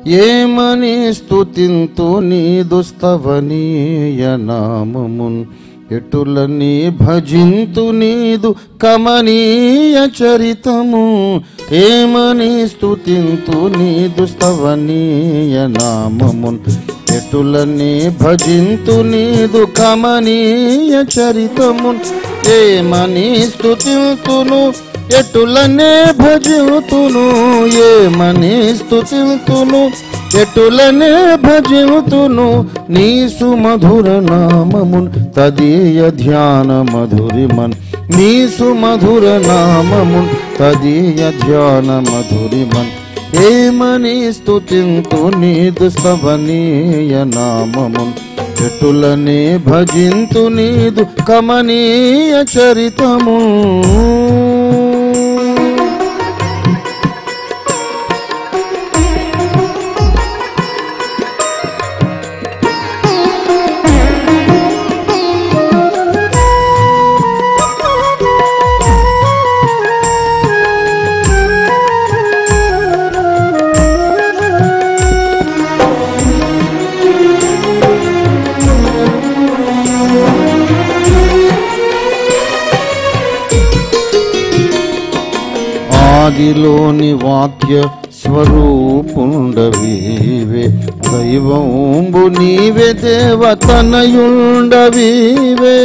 ఏమని స్తుతింతు నీదు స్తవనీయ నామమున్ ఎటులని భజింతు నీదు కమనీయ చరితము ఏమని స్తుతింతు నీదు స్తవనీయ నామమున్ ఎటులని భజింతు నీదు కమనీయ చరితమున్ ఏమని స్తుతింతును ఎటులనే భజితును ఏమని స్తుతితును ఎటులనే భజితును నీ సుమధుర నామమున్ తదీయ ధ్యాన మధురిమన్ నీ సుమధుర నామమున్ తదీయ ధ్యాన మధురిమన్ ఏమని స్తుతింతు నీదు స్తవనీయ నామమున్ చెట్టులనే భజింతు నీదు కమనీయ చరితము ఆదిలోని వాక్య స్వరూపుండవీవే దైవంబు నీవే దేవతనయుండవీవే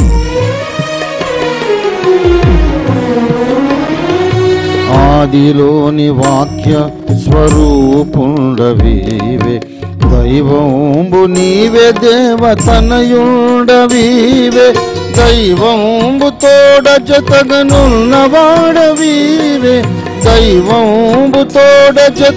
ఆదిలోని వాక్య స్వరూపుండవీవే దైవంబు నీవే దేవతనయుండవీవే దైవంబు తోడ జతగనున్నవాడవీవే దైవంబు తోడ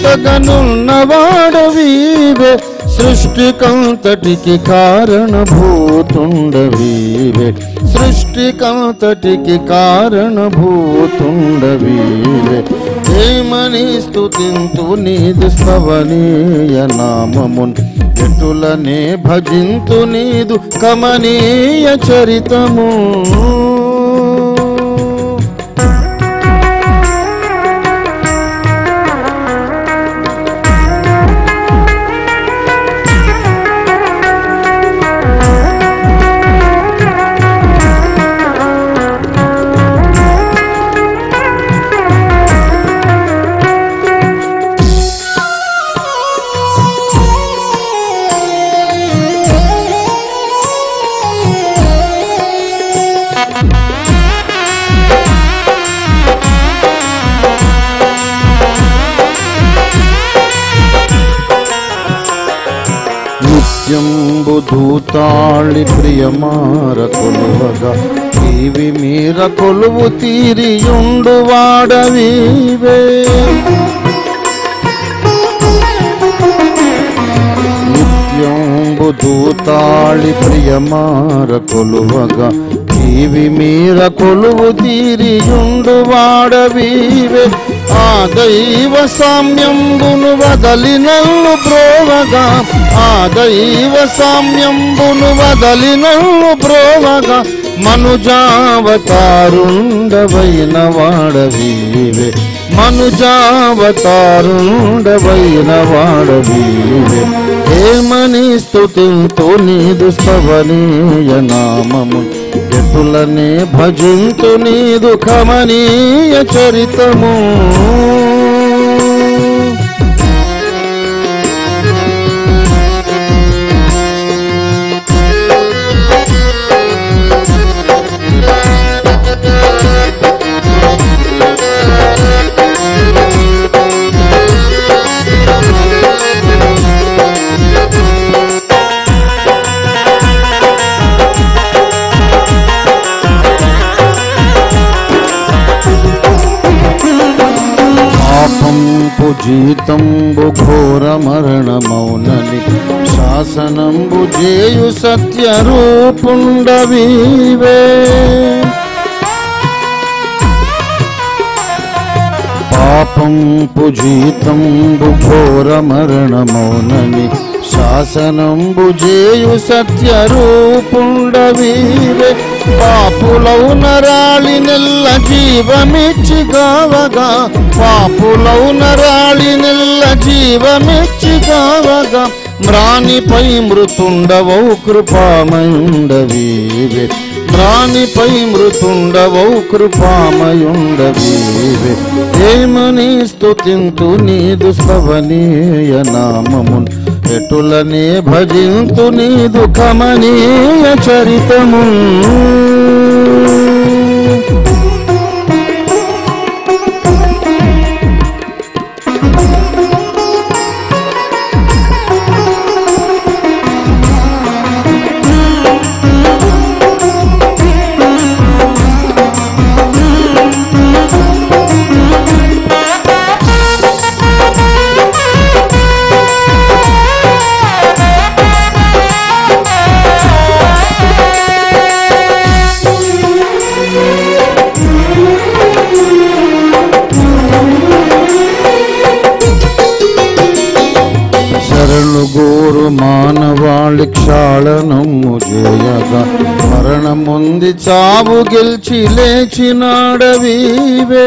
జతగనున్నవాడవీవే సృష్టికంతటికి కారణభూతుండవీవే సృష్టికంతటికి కారణభూతుండవీవే ఏమని స్తుతింతు నీదు స్తవనీయ నామమున్ ఎటులనే భజింతు నీదు కమనీయ చరితము నిత్యంబు దూతాళి ప్రియమార కొలువగా టీవి మీర కొలువు తీరియుండు వాడవీవే నిత్యంబు దూతాళి ప్రియమార కొలువగా టీవి మీర కొలువు తీరియుండు వాడవీవే ఆ దైవ సామ్యంబును వదలి నల్లు బ్రోవగా ఆ దైవ సామ్యంబును వదలి నల్లు బ్రోవగా మనుజావతారుండవైన వాడవీవే మనుజావతారుండవైన వాడవీవే ఏమని స్తుతింతు నీదు స్తవనీయ నామము ఎటులనే భజింతు నీదు కమనీయ చరితము పాపంపు జీతంబు ఘోర మరణమౌనని శాసనంబు జేయు సత్య రూపుండవీవే పాపంపు జీతంబు ఘోర మరణమౌనని శాసనంబు చేయు సత్య రూపుండవీవే పాపులౌ నరాళి నెల్ల జీవమిచ్చి గావగా పాపులౌ నరాళి నెల్ల జీవమిచ్చి గావగా మ్రానిపై మృతుండవౌ కృపామయుండవీవే మ్రానిపై మృతుండవౌ కృపామయుండవీవే ఏమని స్తుతింతు నీదు స్తవనీయ నామమున్ ఎటులనే భజింతు నీదు కమనీయ చరితము శరణు గోరు మానవాళి క్షాళనము చేయగా మరణముంది చావు గెలిచి లేచినాడవీవే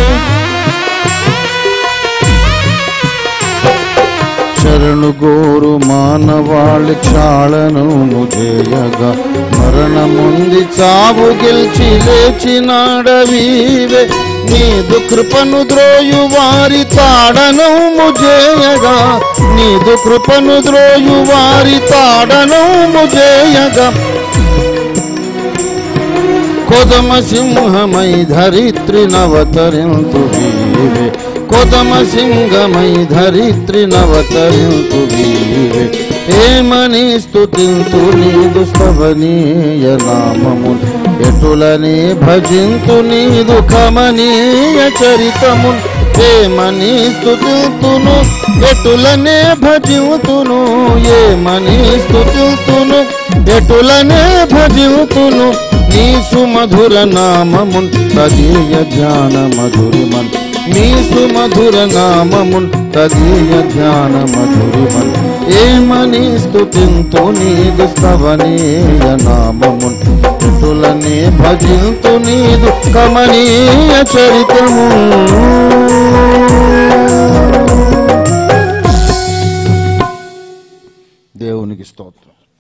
శరణు గోరు మానవాళి క్షాళనము చేయగా మరణముంది చావు గెలిచి లేచినాడవీవే నీదు కృపను ద్రోయు వారి తాడనము చేయగా నీదు కృపను ద్రోయు వారి తాడనము చేయగా కొదమ సింహమై ధరిత్రి నవతరింతు వీవే కొదమ సింహమై ధరిత్రి నవతరింతు వీవే ఏమని స్తుతింతు నీదు స్తవనీయ నామము ఎటులనే భజింతు నీదు కమనీయ చరితము ఏమని స్తుతింతును ఎటులనే భజింతును ఏమని స్తుతింతును ఎటులనే భజింతును నీ సుమధుర నామమున్ తదీయ ధ్యాన మధురిమన్ నీ సుమధుర నామమున్ తదీయ ధ్యాన మధురిమన్ ఏమని స్తుతింతు నీదు స్తవనీయ నామమున్ ఎటులనే భజింతు నీదు కమనీయ చరితము దేవునికి స్తోత్రం